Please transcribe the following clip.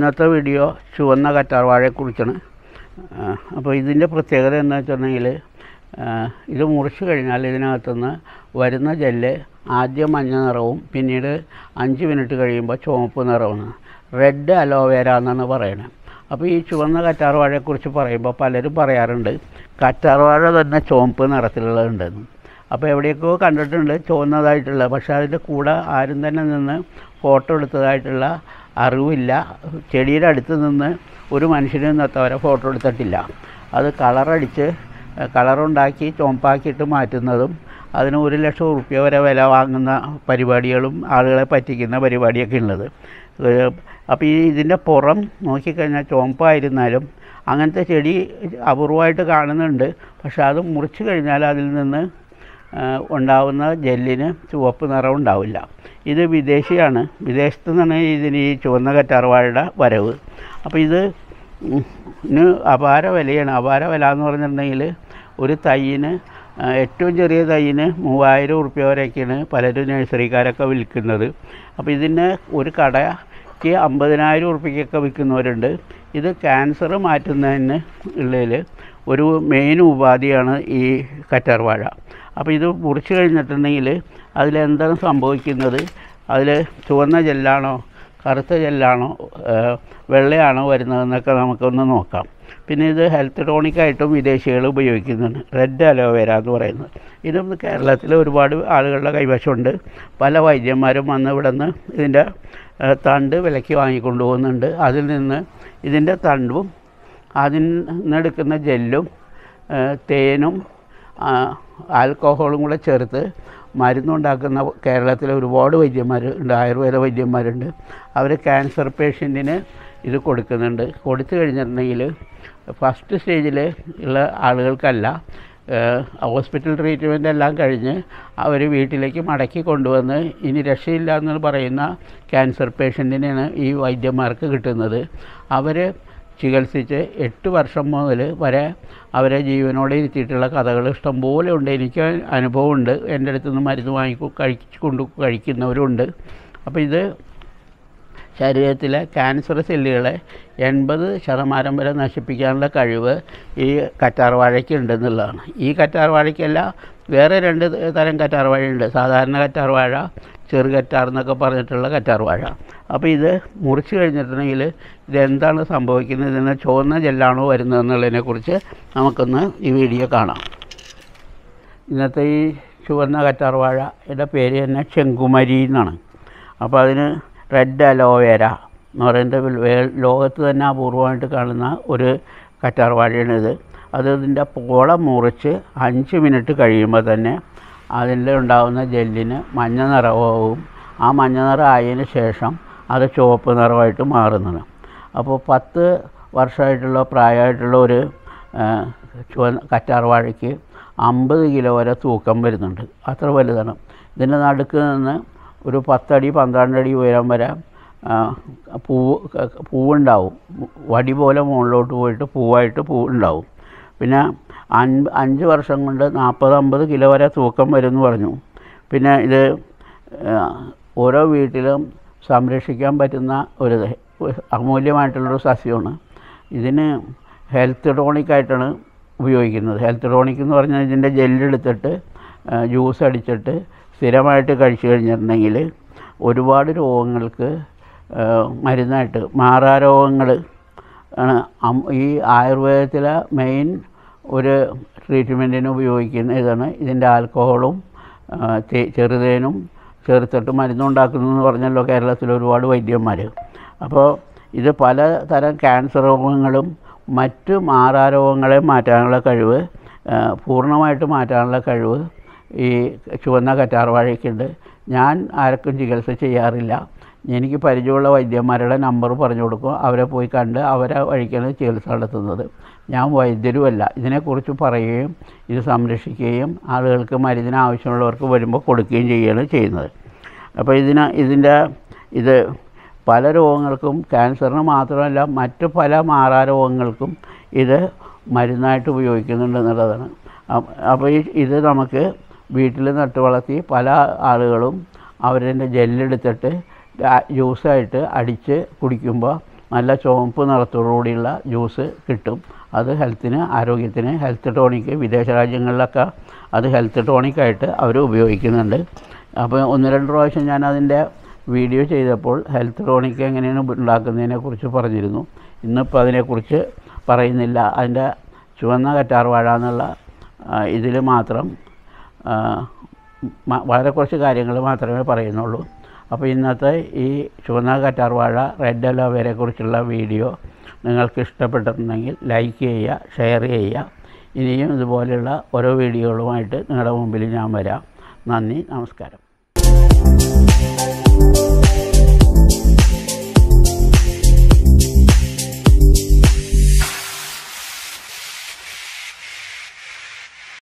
ഇന്നത്തെ വീഡിയോ ചുവന്ന കറ്റാർവാഴയെക്കുറിച്ചാണ് അപ്പോൾ ഇതിൻ്റെ പ്രത്യേകത എന്താ വെച്ചിട്ടുണ്ടെങ്കിൽ ഇത് മുറിച്ച് കഴിഞ്ഞാൽ ഇതിനകത്തുനിന്ന് വരുന്ന ജെല്ല് ആദ്യം മഞ്ഞ നിറവും പിന്നീട് അഞ്ച് മിനിറ്റ് കഴിയുമ്പോൾ ചുവപ്പ് നിറവുമാണ് റെഡ് അലോവേര എന്നാണ് പറയുന്നത് അപ്പോൾ ഈ ചുവന്ന കറ്റാർവാഴയെക്കുറിച്ച് പറയുമ്പോൾ പലരും പറയാറുണ്ട് കറ്റാർവാഴ തന്നെ ചുവപ്പ് നിറത്തിലുള്ളതുണ്ടെന്ന് അപ്പോൾ എവിടെയൊക്കെയോ കണ്ടിട്ടുണ്ട് ചുവന്നതായിട്ടുള്ള പക്ഷേ അതിൻ്റെ കൂടെ ആരും തന്നെ നിന്ന് ഫോട്ടോ എടുത്തതായിട്ടുള്ള അറിവില്ല ചെടിയുടെ അടുത്ത് നിന്ന് ഒരു മനുഷ്യനും ഇന്നത്തെ വരെ ഫോട്ടോ എടുത്തിട്ടില്ല അത് കളറടിച്ച് കളറുണ്ടാക്കി ചുവപ്പാക്കിയിട്ട് മാറ്റുന്നതും അതിന് ഒരു ലക്ഷം ഉറുപ്പ്യ വരെ വില വാങ്ങുന്ന പരിപാടികളും ആളുകളെ പറ്റിക്കുന്ന പരിപാടിയൊക്കെ ഉള്ളത് അപ്പോൾ ഈ ഇതിൻ്റെ പുറം നോക്കിക്കഴിഞ്ഞാൽ ചുവപ്പായിരുന്നാലും അങ്ങനത്തെ ചെടി അപൂർവമായിട്ട് കാണുന്നുണ്ട് പക്ഷേ അത് മുറിച്ച് കഴിഞ്ഞാൽ അതിൽ നിന്ന് ഉണ്ടാവുന്ന ജെല്ലിന് ചുവപ്പ് നിറം ഉണ്ടാവില്ല ഇത് വിദേശിയാണ് വിദേശത്തു നിന്നാണ് ഇതിന് ഈ ചുവന്ന കറ്റാർവാഴയുടെ വരവ് അപ്പോൾ ഇത് ന് അപാര വിലയാണ് അപാര വില എന്ന് പറഞ്ഞിട്ടുണ്ടെങ്കിൽ ഒരു തൈയിന് ഏറ്റവും ചെറിയ തൈയിന് മൂവായിരം ഉറുപ്പ്യ വരെയൊക്കെയാണ് പലരും നഴ്സറിക്കാരൊക്കെ വിൽക്കുന്നത് അപ്പോൾ ഇതിന് ഒരു കടയ്ക്ക് അമ്പതിനായിരം ഉറുപ്പ്യക്കൊക്കെ വിൽക്കുന്നവരുണ്ട് ഇത് ക്യാൻസർ മാറ്റുന്നതിന് ഉള്ളതിൽ ഒരു മെയിൻ ഉപാധിയാണ് ഈ കറ്റാർവാഴ അപ്പോൾ ഇത് മുറിച്ച് കഴിഞ്ഞിട്ടുണ്ടെങ്കിൽ അതിലെന്താണ് സംഭവിക്കുന്നത് അതിൽ ചുവന്ന ജെല്ലാണോ കറുത്ത ജെല്ലാണോ വെള്ളയാണോ വരുന്നതെന്നൊക്കെ നമുക്കൊന്ന് നോക്കാം പിന്നെ ഇത് ഹെൽത്ത് ടോണിക്കായിട്ടും വിദേശികൾ ഉപയോഗിക്കുന്നുണ്ട് റെഡ് അലോവേര എന്ന് പറയുന്നത് ഇതും കേരളത്തിൽ ഒരുപാട് ആളുകളുടെ കൈവശമുണ്ട് പല വൈദ്യന്മാരും വന്ന് ഇവിടെ നിന്ന് ഇതിൻ്റെ തണ്ട് വിലയ്ക്ക് വാങ്ങിക്കൊണ്ടു പോകുന്നുണ്ട് അതിൽ നിന്ന് ഇതിൻ്റെ തണ്ടും അതിൽ നിന്നെടുക്കുന്ന ജെല്ലും തേനും ആൽക്കഹോളും കൂടെ ചേർത്ത് മരുന്നുണ്ടാക്കുന്ന കേരളത്തിലെ ഒരുപാട് വൈദ്യന്മാർ ഉണ്ട് ആയുർവേദ വൈദ്യന്മാരുണ്ട് അവർ ക്യാൻസർ പേഷ്യൻറ്റിന് ഇത് കൊടുക്കുന്നുണ്ട് കൊടുത്തു കഴിഞ്ഞിട്ടുണ്ടെങ്കിൽ ഫസ്റ്റ് സ്റ്റേജിൽ ഉള്ള ആളുകൾക്കല്ല ഹോസ്പിറ്റൽ ട്രീറ്റ്മെൻ്റ് എല്ലാം കഴിഞ്ഞ് അവർ വീട്ടിലേക്ക് മടക്കി കൊണ്ടുവന്ന് ഇനി രക്ഷയില്ല എന്ന് പറയുന്ന ക്യാൻസർ പേഷ്യൻറ്റിനാണ് ഈ വൈദ്യന്മാർക്ക് കിട്ടുന്നത് അവർ ചികിത്സിച്ച് എട്ട് വർഷം മുതൽ വരെ അവരെ ജീവനോടെ ഇരുത്തിയിട്ടുള്ള കഥകൾ ഇഷ്ടംപോലെ ഉണ്ട് എനിക്ക് അനുഭവമുണ്ട് എൻ്റെ അടുത്ത് നിന്ന് മരുന്ന് വാങ്ങി കഴിച്ചു കൊണ്ട് കഴിക്കുന്നവരുണ്ട് അപ്പോൾ ഇത് ശരീരത്തിലെ ക്യാൻസർ സെല്ലുകളെ എൺപത് ശതമാനം വരെ നശിപ്പിക്കാനുള്ള കഴിവ് ഈ കറ്റാർവാഴയ്ക്ക് ഉണ്ടെന്നുള്ളതാണ് ഈ കറ്റാർവാഴയ്ക്കല്ല വേറെ രണ്ട് തരം കറ്റാർവാഴയുണ്ട് സാധാരണ കറ്റാർവാഴ ചെറുകറ്റാർ എന്നൊക്കെ പറഞ്ഞിട്ടുള്ള കറ്റാർവാഴ അപ്പോൾ ഇത് മുറിച്ച് കഴിഞ്ഞിട്ടുണ്ടെങ്കിൽ ഇതെന്താണ് സംഭവിക്കുന്നത് ഇതിന് ചുവന്ന ജെല്ലാണോ വരുന്നതെന്നുള്ളതിനെക്കുറിച്ച് നമുക്കൊന്ന് ഈ വീഡിയോ കാണാം ഇന്നത്തെ ഈ ചുവന്ന കറ്റാർവാഴയുടെ പേര് തന്നെ ചെങ്കുമരി എന്നാണ് അപ്പോൾ അതിന് റെഡ് അലോവേര എന്ന് പറയുന്നത് ലോകത്ത് തന്നെ അപൂർവമായിട്ട് കാണുന്ന ഒരു കറ്റാർവാഴയാണിത് അത് ഇതിൻ്റെ പോള മുറിച്ച് അഞ്ച് മിനിറ്റ് കഴിയുമ്പോൾ തന്നെ അതിൽ ഉണ്ടാകുന്ന ജെല്ലിന് മഞ്ഞ നിറവും ആ മഞ്ഞ നിറം ആയതിന് ശേഷം അത് ചുവപ്പ് നിറമായിട്ട് മാറുന്നതാണ് അപ്പോൾ പത്ത് വർഷമായിട്ടുള്ള പ്രായമായിട്ടുള്ള ഒരു ചുവന്ന കറ്റാർവാഴയ്ക്ക് അമ്പത് കിലോ വരെ തൂക്കം വരുന്നുണ്ട് അത്ര വലുതാണ് ഇതിൻ്റെ നടുക്ക് നിന്ന് ഒരു പത്തടി പന്ത്രണ്ടടി ഉയരം വരെ പൂവ് പൂവുണ്ടാവും വടി പോലെ മുകളിലോട്ട് പോയിട്ട് പൂവായിട്ട് പൂവുണ്ടാവും പിന്നെ അഞ്ച് അഞ്ച് വർഷം കൊണ്ട് നാൽപ്പത് അമ്പത് കിലോ വരെ തൂക്കം വരുമെന്ന് പറഞ്ഞു പിന്നെ ഇത് ഓരോ വീട്ടിലും സംരക്ഷിക്കാൻ പറ്റുന്ന ഒരു അമൂല്യമായിട്ടുള്ളൊരു സസ്യമാണ് ഇതിന് ഹെൽത്ത് ടോണിക്കായിട്ടാണ് ഉപയോഗിക്കുന്നത് ഹെൽത്ത് ടോണിക് എന്ന് പറഞ്ഞാൽ ഇതിൻ്റെ ജെല്ലെടുത്തിട്ട് ജ്യൂസ് അടിച്ചിട്ട് സ്ഥിരമായിട്ട് കഴിച്ചു കഴിഞ്ഞിട്ടുണ്ടെങ്കിൽ ഒരുപാട് രോഗങ്ങൾക്ക് മരുന്നായിട്ട് മാറാരോഗങ്ങൾ ആണ് ഈ ആയുർവേദത്തിലെ മെയിൻ ഒരു ട്രീറ്റ്മെൻറ്റിന് ഉപയോഗിക്കുന്ന ഇതാണ് ഇതിൻ്റെ ആൽക്കഹോളും ചെറുതേനും ചേർത്തിട്ട് മരുന്നുണ്ടാക്കുന്നു എന്ന് പറഞ്ഞല്ലോ കേരളത്തിൽ ഒരുപാട് വൈദ്യന്മാർ അപ്പോൾ ഇത് പലതരം ക്യാൻസർ രോഗങ്ങളും മറ്റ് മാറാരോഗങ്ങളെ മാറ്റാനുള്ള കഴിവ് പൂർണ്ണമായിട്ട് മാറ്റാനുള്ള കഴിവ് ഈ ചുവന്ന കറ്റാർവാഴയ്ക്കുണ്ട് ഞാൻ ആർക്കും ചികിത്സ ചെയ്യാറില്ല എനിക്ക് പരിചയമുള്ള വൈദ്യന്മാരുടെ നമ്പർ പറഞ്ഞു കൊടുക്കും അവരെ പോയി കണ്ട് അവരെ വഴിക്കാണ് ചികിത്സ നടത്തുന്നത് ഞാൻ വൈദ്യരുമല്ല ഇതിനെക്കുറിച്ച് പറയുകയും ഇത് സംരക്ഷിക്കുകയും ആളുകൾക്ക് മരുന്നിന് ആവശ്യമുള്ളവർക്ക് വരുമ്പോൾ കൊടുക്കുകയും ചെയ്യുകയാണ് ചെയ്യുന്നത് അപ്പോൾ ഇതിന് ഇതിൻ്റെ ഇത് പല രോഗങ്ങൾക്കും ക്യാൻസറിന് മാത്രമല്ല മറ്റ് പല മാറാരോഗങ്ങൾക്കും ഇത് മരുന്നായിട്ട് ഉപയോഗിക്കുന്നുണ്ട് എന്നുള്ളതാണ് അപ്പോൾ ഈ ഇത് നമുക്ക് വീട്ടിൽ നട്ട് വളർത്തി പല ആളുകളും അവരുടെ ജെല്ലെടുത്തിട്ട് ജ്യൂസായിട്ട് അടിച്ച് കുടിക്കുമ്പോൾ നല്ല ചുവപ്പ് നിറത്തോടുകൂടിയുള്ള ജ്യൂസ് കിട്ടും അത് ഹെൽത്തിന് ആരോഗ്യത്തിന് ഹെൽത്ത് ടോണിക്ക് വിദേശ രാജ്യങ്ങളിലൊക്കെ അത് ഹെൽത്ത് ടോണിക്കായിട്ട് അവർ ഉപയോഗിക്കുന്നുണ്ട് അപ്പോൾ ഒന്ന് രണ്ട് പ്രാവശ്യം ഞാൻ അതിൻ്റെ വീഡിയോ ചെയ്തപ്പോൾ ഹെൽത്ത് ടോണിക്ക് എങ്ങനെയാണ് ഉണ്ടാക്കുന്നതിനെ കുറിച്ച് പറഞ്ഞിരുന്നു ഇന്നിപ്പോൾ അതിനെക്കുറിച്ച് പറയുന്നില്ല അതിൻ്റെ ചുവന്ന കറ്റാർ വാഴ എന്നുള്ള ഇതിൽ മാത്രം ആ, മ- വളരെ കുറച്ച് കാര്യങ്ങൾ മാത്രമേ പറയുന്നുള്ളൂ അപ്പോൾ ഇന്നത്തെ ഈ ചുവന്ന കറ്റാർ വാഴ റെഡ് അലോവേരയെ കുറിച്ചുള്ള വീഡിയോ നിങ്ങൾക്ക് ഇഷ്ടപ്പെട്ടിട്ടുണ്ടെങ്കിൽ ലൈക്ക് ചെയ്യുക ഷെയർ ചെയ്യുക ഇനിയും ഇതുപോലെയുള്ള ഓരോ വീഡിയോകളുമായിട്ട് നിങ്ങളുടെ മുമ്പിൽ ഞാൻ വരാം നന്ദി നമസ്കാരം